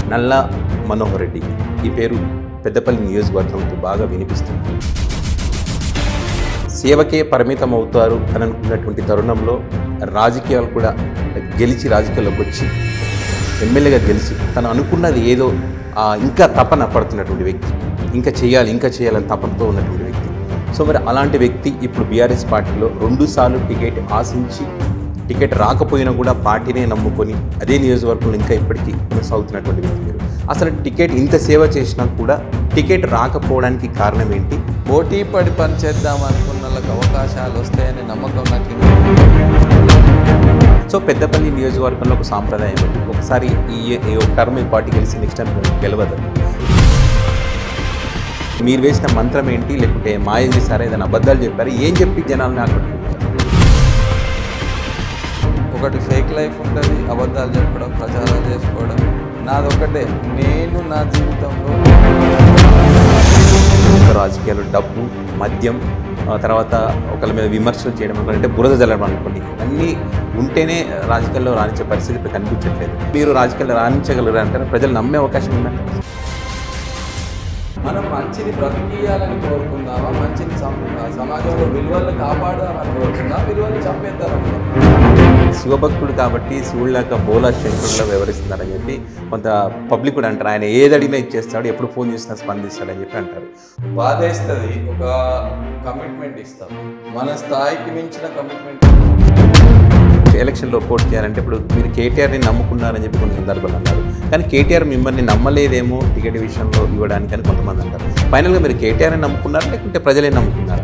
నల్ల మనోహర్ రెడ్డి ఈ పేరు పెద్దపల్లి నియోజకవర్గంతో బాగా వినిపిస్తుంది సేవకే పరిమితం అవుతారు అని అనుకున్నటువంటి తరుణంలో రాజకీయాలు కూడా గెలిచి రాజకీయాల్లోకి వచ్చి ఎమ్మెల్యేగా గెలిచి తను అనుకున్నది ఏదో ఆ, ఇంకా తపన పడుతున్నటువంటి వ్యక్తి ఇంకా చేయాలి ఇంకా చేయాలని తపనతో ఉన్నటువంటి వ్యక్తి సో మరి అలాంటి వ్యక్తి ఇప్పుడు బీఆర్ఎస్ పార్టీలో రెండుసార్లు టికెట్ ఆశించి టికెట్ రాకపోయినా కూడా పార్టీనే నమ్ముకొని అదే నియోజకవర్గంలో ఇంకా ఇప్పటికీ కొనసాగుతున్నటువంటి వ్యక్తి మీరు అసలు టికెట్ ఇంత సేవ చేసినా కూడా టికెట్ రాకపోవడానికి కారణం ఏంటి పోటీ పడి పని చేద్దాం అనుకున్న వాళ్ళకి అవకాశాలు వస్తాయనే నమ్మకం నాకు ఉంది. సో పెద్దపల్లి నియోజకవర్గంలో ఒక సాంప్రదాయం ఉంది ఒకసారి ఈ ఈ ఒక టర్మ్ ఈ పార్టీ గెలిచి నెక్స్ట్ టైం గెలవదు మీరు వేసిన మంత్రం ఏంటి లేకుంటే మాయ చేశారా ఏదైనా అబద్ధాలు చెప్పారు ఏం చెప్పి జనాలను ఆకట్టుకుంటారు ఒకటి ఫేక్ లైఫ్ ఉంటుంది అబద్ధాలు చెప్పడం ప్రచారాలు చేసుకోవడం నాదొకటే నేను నా జీవితంలో రాజకీయాలు డబ్బు మద్యం ఆ తర్వాత ఒకరి మీద విమర్శలు చేయడం అనుకోండి, అంటే బురద జల్లడం అనుకోండి ఇవన్నీ ఉంటేనే రాజకీయాల్లో రాణించే పరిస్థితి ఇప్పుడు కనిపించట్లేదు మీరు రాజకీయాల్లో రాణించగలరు అంటే ప్రజలు నమ్మే అవకాశం ఉందంటే మనం మంచిని బ్రతికియాలని కోరుకుందామా మంచిని సమ- సమాజంలో విలువలను కాపాడాలని కోరుకుందాం విలువలు చంపేద్దామని శివభక్తుడు కాబట్టి శివుళ్ళక బోలా శంకరుల్లో వివరిస్తున్నారని చెప్పి కొంత పబ్లిక్ కూడా అంటారు ఆయన ఏది అడిగినా ఇచ్చేస్తాడు ఎప్పుడు ఫోన్ చేసినా స్పందిస్తాడని చెప్పి అంటారు బాధేస్తుంది ఒక కమిట్మెంట్ ఇస్తాం మన స్థాయికి మించిన కమిట్మెంట్ ఎలక్షన్లో పోటీ చేయాలంటే ఇప్పుడు మీరు కేటీఆర్ని నమ్ముకున్నారని చెప్పి కొన్ని సందర్భాలు అన్నారు కానీ కేటీఆర్ మిమ్మల్ని నమ్మలేదేమో టికెట్ విషయంలో ఇవ్వడానికి అని కొంతమంది అంటారు ఫైనల్గా మీరు కేటీఆర్ని నమ్ముకున్నారా లేకుంటే ప్రజలే నమ్ముకున్నారా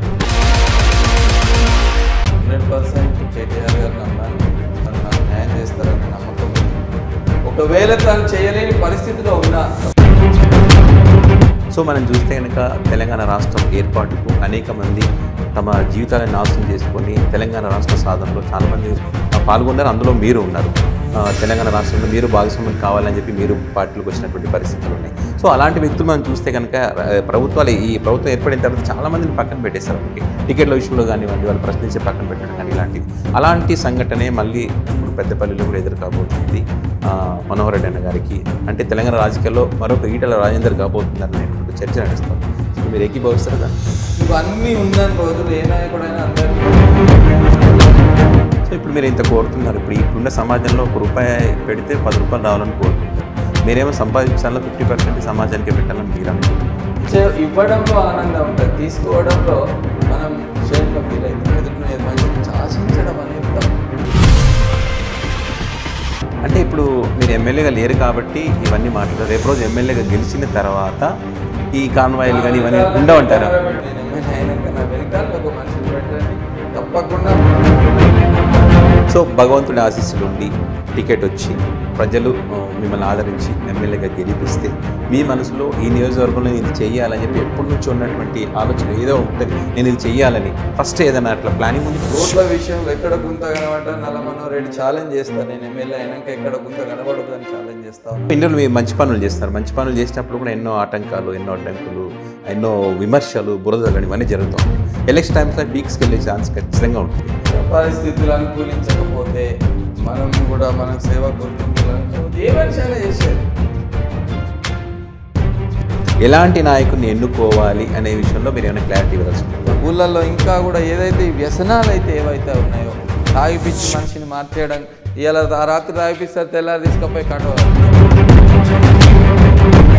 హండ్రెడ్ పర్సెంట్ కేటీఆర్ గారు నమ్మాను తను నాకు న్యాయం చేస్తారని నమ్మకం ఉంది. ఒకవేళ తను చేయలేని పరిస్థితిలో ఉన్నా సో మనం చూస్తే కనుక తెలంగాణ రాష్ట్రం ఏర్పాటుకు అనేక మంది తమ జీవితాలను నాశనం చేసుకొని తెలంగాణ రాష్ట్ర సాధనలో చాలామంది ఆ, పాల్గొన్నారు అందులో మీరు ఉన్నారు ఆ, తెలంగాణ రాష్ట్రంలో మీరు భాగస్వామ్యం కావాలని చెప్పి మీరు పార్టీలకు వచ్చినటువంటి పరిస్థితులు ఉన్నాయి సో అలాంటి వ్యక్తులు మనం చూస్తే కనుక ఆ, ప్రభుత్వాలు ఈ ప్రభుత్వం ఏర్పడిన తర్వాత చాలామందిని పక్కన పెట్టేస్తారు మనకి టికెట్ల విషయంలో కానివ్వండి వాళ్ళు ప్రశ్నించే పక్కన పెట్టడం కానీ ఇలాంటివి అలాంటి సంఘటనే మళ్ళీ ఇప్పుడు పెద్దపల్లిలో కూడా ఎదురు కాబోతుంది ఆ, మనోహర్ రెడ్డి అన్న గారికి అంటే తెలంగాణ రాజకీయాల్లో మరొక ఈటల రాజేందర్ కాబోతుందని ఒక చర్చ నడుస్తాం సో మీరు ఏకీభవిస్తారు కదా ఇవన్నీ ఉన్న రోజులు ఏ నాయకుడైనా అందరికీ సో ఇప్పుడు మీరు ఇంత కోరుతున్నారు ఇప్పుడు ఇప్పుడున్న సమాజంలో ఒక రూపాయి పెడితే పది రూపాయలు రావాలని కోరుకుంటారు మీరేమో సంపాదించాలో ఫిఫ్టీ పర్సెంట్ సమాజానికి పెట్టాలని మీరు అనుకుంటున్నారు చే- ఇవ్వడంలో ఆనందం ఉంటుంది తీసుకోవడంలో మనం షేమ్గా ఫీల్ అవుతాం ఎదుటి మంచి ఆశించడం అనేది తప్పు. అంటే ఇప్పుడు మీరు ఎమ్మెల్యేగా లేరు కాబట్టి ఇవన్నీ మాట్లాడారు రేపు రోజు ఎమ్మెల్యేగా గెలిచిన తర్వాత ఈ కాన్వాయిలు కానీ ఇవన్నీ ఉండవంటారా నేను ఎమ్మెల్యే అయినాక నా వెనకాల ఒక మనిషిని పెట్టండి తప్పకుండా సో భగవంతుడి ఆశీస్సులు ఉండి టికెట్ వచ్చి ప్రజలు ఆ, మిమ్మల్ని ఆదరించి ఎమ్మెల్యేగా గెలిపిస్తే మీ మనసులో ఈ నియోజకవర్గంలో నేను ఇది చెయ్యాలని చెప్పి ఎప్పటి నుంచో ఉన్నటువంటి ఆలోచన ఏదో ఉంటుంది నేను ఇది చెయ్యాలని ఫస్ట్ ఏదైనా అట్లా ప్లానింగ్ ఉంది రోడ్ల విషయంలో ఎక్కడ గుంత కనబడ్డా నల్లమనో రెడ్డి ఛాలెంజ్ చేస్తాను నేను ఎమ్మెల్యే అయినాక ఎక్కడ గుంత కనబడదు అని ఛాలెంజ్ చేస్తాను ఇండియాలో మీరు మంచి పనులు చేస్తారు మంచి పనులు చేసినప్పుడు కూడా ఎన్నో ఆటంకాలు ఎన్నో అడ్డంకులు ఎన్నో విమర్శలు బురదలు ఇవన్నీ జరుగుతూ ఉంటాయి ఎలక్షన్ టైమ్స్లో పీక్స్కి వెళ్ళే ఛాన్స్ ఖచ్చితంగా ఉంటుంది పరిస్థితులు అనుకూలించకపోతే మనం కూడా మన సేవ గుర్తించాలని ఏ మనిషి అయినా చేసేది ఎలాంటి నాయకుడిని ఎన్నుకోవాలి అనే విషయంలో మీరు ఏమైనా క్లారిటీ ఇవ్వాల్సి ఉంటుంది ఊళ్ళల్లో ఇంకా కూడా ఏదైతే ఈ వ్యసనాలు అయితే ఏవైతే ఉన్నాయో తాగిపిచ్చి మనిషిని మార్చేయడం ఇవాళ రాత్రి తాగిపిస్తారు తెల్లారి తీసుకుపోయి కట్టవాలి